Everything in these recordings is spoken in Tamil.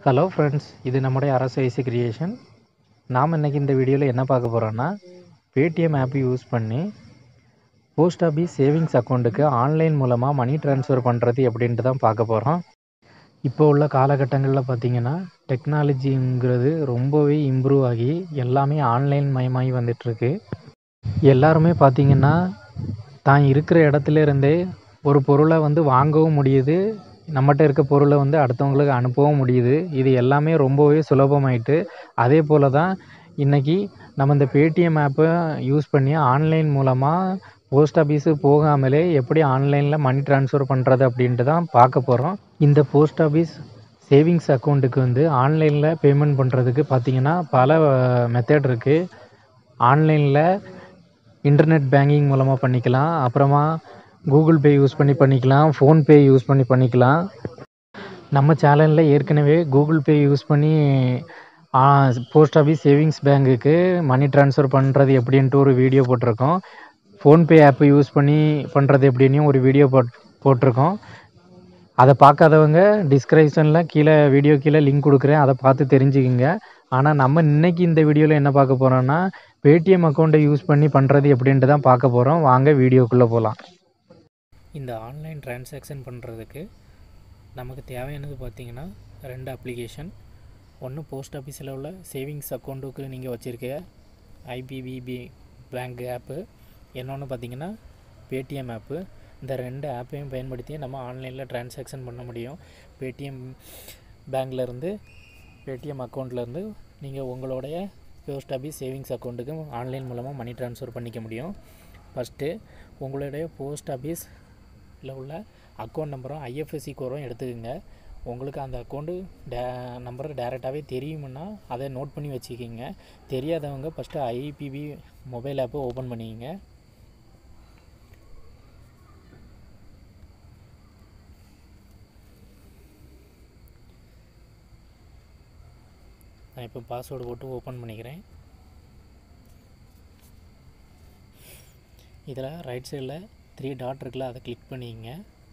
ஹலோ ஃப்ரெண்ட்ஸ் இது நம்முடைய அரசு ஐசி கிரியேஷன் நாம் இன்றைக்கி இந்த வீடியோவில் என்ன பார்க்க போகிறோன்னா பேடிஎம் ஆப் யூஸ் பண்ணி போஸ்ட் ஆஃபீஸ் சேவிங்ஸ் அக்கௌண்ட்டுக்கு ஆன்லைன் மூலமாக மணி ட்ரான்ஸ்ஃபர் பண்ணுறது எப்படின்ட்டு தான் பார்க்க போகிறோம் இப்போ உள்ள காலகட்டங்களில் பார்த்திங்கன்னா டெக்னாலஜிங்கிறது ரொம்பவே இம்ப்ரூவ் ஆகி எல்லாமே ஆன்லைன் மயமாகி வந்துட்டுருக்கு எல்லாருமே பார்த்திங்கன்னா தான் இருக்கிற இடத்துல இருந்தே ஒரு பொருளை வந்து வாங்கவும் முடியுது நம்மகிட்ட இருக்க பொருளை வந்து அடுத்தவங்களுக்கு அனுப்பவும் முடியுது இது எல்லாமே ரொம்பவே சுலபமாயிட்டு அதே போல் தான் இன்றைக்கி நம்ம இந்த பேடிஎம் ஆப்பை யூஸ் பண்ணி ஆன்லைன் மூலமாக போஸ்ட் ஆஃபீஸு போகாமலே எப்படி ஆன்லைனில் மணி ட்ரான்ஸ்ஃபர் பண்ணுறது அப்படின்ட்டு தான் பார்க்க போகிறோம் இந்த போஸ்ட் ஆஃபீஸ் சேவிங்ஸ் அக்கௌண்ட்டுக்கு வந்து ஆன்லைனில் பேமெண்ட் பண்ணுறதுக்கு பார்த்திங்கன்னா பல மெத்தட் இருக்குது ஆன்லைனில் இன்டர்நெட் பேங்கிங் மூலமாக பண்ணிக்கலாம் அப்புறமா கூகுள் பே யூஸ் பண்ணி பண்ணிக்கலாம் ஃபோன்பே யூஸ் பண்ணி பண்ணிக்கலாம் நம்ம சேனலில் ஏற்கனவே கூகுள் பே யூஸ் பண்ணி போஸ்ட் ஆஃபீஸ் சேவிங்ஸ் பேங்குக்கு மணி ட்ரான்ஸ்ஃபர் பண்ணுறது எப்படின்ட்டு ஒரு வீடியோ போட்டிருக்கோம் ஃபோன்பே ஆப்பை யூஸ் பண்ணி பண்ணுறது எப்படின்னு ஒரு வீடியோ போட் போட்டிருக்கோம் அதை பார்க்காதவங்க டிஸ்கிரிப்ஷனில் கீழே வீடியோ கீழே லிங்க் கொடுக்குறேன் அதை பார்த்து தெரிஞ்சுக்கிங்க ஆனால் நம்ம இன்றைக்கி இந்த வீடியோவில் என்ன பார்க்க போகிறோன்னா பேடிஎம் அக்கௌண்ட்டை யூஸ் பண்ணி பண்ணுறது எப்படின்ட்டு தான் பார்க்க போகிறோம் வாங்க வீடியோக்குள்ளே போகலாம் இந்த ஆன்லைன் டிரான்சாக்ஷன் பண்ணுறதுக்கு நமக்கு தேவையானது பார்த்திங்கன்னா ரெண்டு அப்ளிகேஷன் ஒன்று போஸ்ட் ஆஃபீஸில் உள்ள சேவிங்ஸ் அக்கௌண்ட்டுக்கு நீங்கள் வச்சுருக்க ஐபிபிபி பேங்க் ஆப்பு இன்னொன்று பார்த்திங்கன்னா பேடிஎம் ஆப்பு இந்த ரெண்டு ஆப்பையும் பயன்படுத்தி நம்ம ஆன்லைனில் டிரான்சாக்ஷன் பண்ண முடியும் பேடிஎம் பேங்க்லேருந்து பேடிஎம் அக்கௌண்ட்லேருந்து நீங்கள் உங்களுடைய போஸ்ட் ஆஃபீஸ் சேவிங்ஸ் அக்கௌண்ட்டுக்கு ஆன்லைன் மூலமாக மணி ட்ரான்ஸ்ஃபர் பண்ணிக்க முடியும் ஃபஸ்ட்டு உங்களுடைய போஸ்ட் ஆஃபீஸ் இதில் உள்ள அக்கௌண்ட் நம்பரும் ஐஎஃப்எஸ்சி கோரும் எடுத்துக்கோங்க உங்களுக்கு அந்த அக்கௌண்ட்டு டே நம்பர் டேரெக்டாகவே தெரியுமுன்னா அதை நோட் பண்ணி வச்சுக்கிங்க தெரியாதவங்க ஃபஸ்ட்டு ஐபிபி மொபைல் ஆப்பை ஓப்பன் பண்ணிக்கங்க நான் இப்போ பாஸ்வேர்டு போட்டு ஓப்பன் பண்ணிக்கிறேன் இதில் ரைட் சைடில் த்ரீ டாட் இருக்குல்ல அதை கிளிக் பண்ணிங்க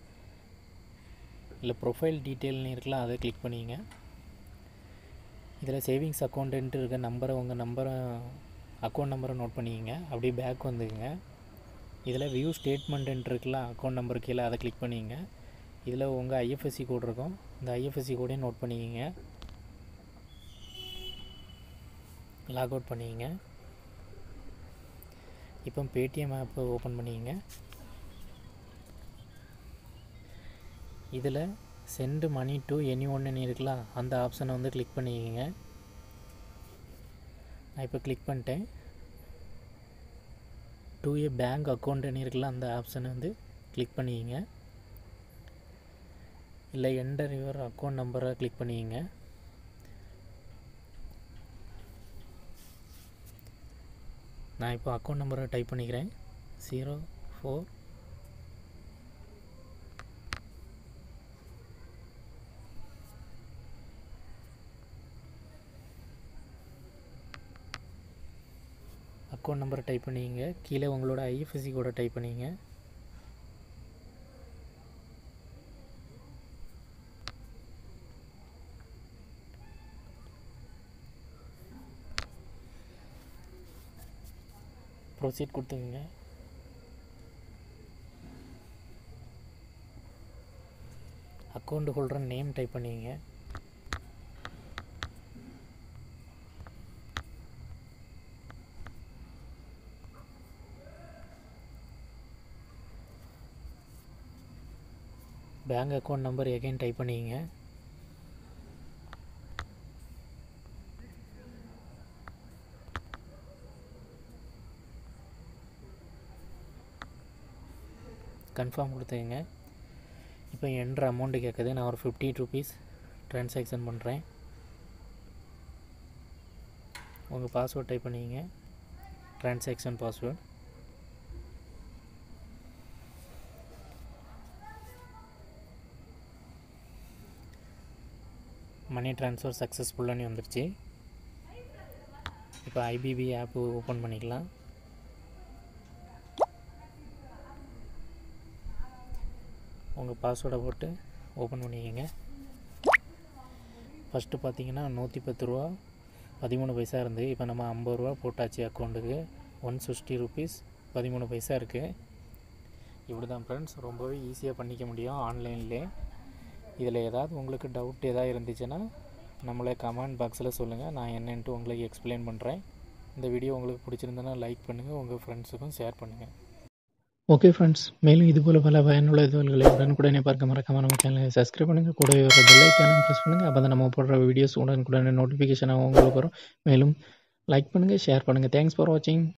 இல்லை ப்ரொஃபைல் டீட்டெயில்னு இருக்குல்ல அதை கிளிக் பண்ணிங்க இதில் சேவிங்ஸ் அக்கௌண்ட்டுன்ட்டு இருக்க நம்பரை உங்கள் நம்பரை அக்கௌண்ட் நம்பரை நோட் பண்ணிக்கங்க அப்படியே பேக் வந்துக்குங்க இதில் வியூ ஸ்டேட்மெண்ட்டுன்ட்டு இருக்குல்ல அக்கௌண்ட் நம்பர் கீழே அதை கிளிக் பண்ணிங்க இதில் உங்கள் ஐஎஃப்எஸ்சி கோட் இருக்கும் இந்த ஐஎஃப்எஸ்சி கோடையும் நோட் பண்ணிக்கங்க லாக் அவுட் பண்ணிக்கங்க இப்போ பேடிஎம் ஆப்பை ஓப்பன் பண்ணிக்கங்க இதில் சென்ட் மணி டு எனி ஒன்று இருக்கலாம் அந்த ஆப்ஷனை வந்து கிளிக் பண்ணிக்கங்க நான் இப்போ கிளிக் பண்ணிட்டேன் டு ஏ பேங்க் அக்கௌண்ட்டுன்னு இருக்கலாம் அந்த ஆப்ஷனை வந்து கிளிக் பண்ணிக்கங்க இல்லை என்டர் யுவர் அக்கௌண்ட் நம்பரை கிளிக் பண்ணிக்கங்க நான் இப்போ அக்கௌண்ட் நம்பரை டைப் பண்ணிக்கிறேன் ஜீரோ ஃபோர் அக்கௌண்ட் நம்பரை டைப் பண்ணிங்க கீழே உங்களோட ஐஎஃப்எஸ்சி கோடை டைப் பண்ணிங்க ப்ரொசீட் கொடுத்துங்க அக்கௌண்ட் ஹோல்டர் நேம் டைப் பண்ணிங்க bank account number again type பண்ணிங்க கன்ஃபார்ம் கொடுத்துங்க இப்போ என்ற அமௌண்ட்டு கேட்குது நான் ஒரு ஃபிஃப்டி ருபீஸ் ட்ரான்சாக்ஷன் பண்ணுறேன் உங்கள் பாஸ்வேர்ட் டைப் பண்ணிங்க ட்ரான்சாக்ஷன் பாஸ்வேர்ட் மணி ட்ரான்ஸ்ஃபர் சக்ஸஸ்ஃபுல்லானு வந்துருச்சு இப்போ ஐபிபி ஆப்பு ஓப்பன் பண்ணிக்கலாம் உங்கள் பாஸ்வேர்டை போட்டு ஓப்பன் பண்ணிக்கோங்க ஃபஸ்ட்டு பார்த்தீங்கன்னா நூற்றி பத்து ரூபா பதிமூணு பைசா இருந்து இப்போ நம்ம ஐம்பது ரூபா போட்டாச்சு அக்கௌண்ட்டுக்கு ஒன் சிக்ஸ்டி ருபீஸ் பதிமூணு பைசா இருக்குது இப்படி தான் ஃப்ரெண்ட்ஸ் ரொம்பவே ஈஸியாக பண்ணிக்க முடியும் ஆன்லைன்லே இதில் ஏதாவது உங்களுக்கு டவுட் ஏதாவது இருந்துச்சுன்னா நம்மளை கமெண்ட் பாக்ஸில் சொல்லுங்கள் நான் என்னன்ட்டு உங்களுக்கு எக்ஸ்பிளைன் பண்ணுறேன் இந்த வீடியோ உங்களுக்கு பிடிச்சிருந்தனா லைக் பண்ணுங்கள் உங்கள் ஃப்ரெண்ட்ஸுக்கும் ஷேர் பண்ணுங்கள் ஓகே ஃப்ரெண்ட்ஸ் மேலும் இதுபோல் பல பயனுள்ள தகவல்களை உடனுக்குடனே பார்க்க மறக்காம நம்ம சேனலை சப்ஸ்கிரைப் பண்ணுங்கள் கூடவே ஒரு பெல் ஐக்கானும் ப்ரெஸ் பண்ணுங்கள் அப்போ தான் நம்ம போடுற வீடியோஸ் உடனுக்குடனே நோட்டிஃபிகேஷனாக உங்களுக்கு வரும் மேலும் லைக் பண்ணுங்கள் ஷேர் பண்ணுங்கள் தேங்க்ஸ் ஃபார் வாட்சிங்